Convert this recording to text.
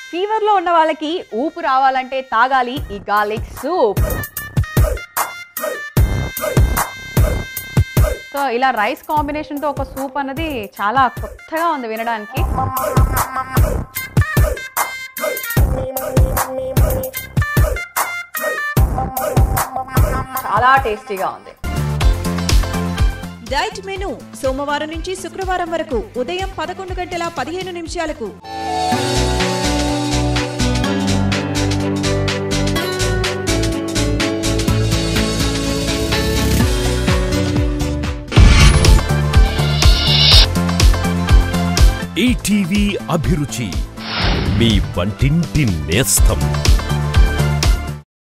ఫీవర్లో ఉన్న వాళ్ళకి ఊపు రావాలంటే తాగాలి ఈ గార్లిక్ సూప్ సో ఇలా రైస్ కాంబినేషన్తో ఒక సూప్ అన్నది చాలా కొత్తగా ఉంది వినడానికి చాలా టేస్టీగా ఉంది డైట్ మెను సోమవారం నుంచి శుక్రవారం వరకు ఉదయం పదకొండు గంటల పదిహేను నిమిషాలకు ఈటీవీ అభిరుచి మీ వంటింటి నేస్తం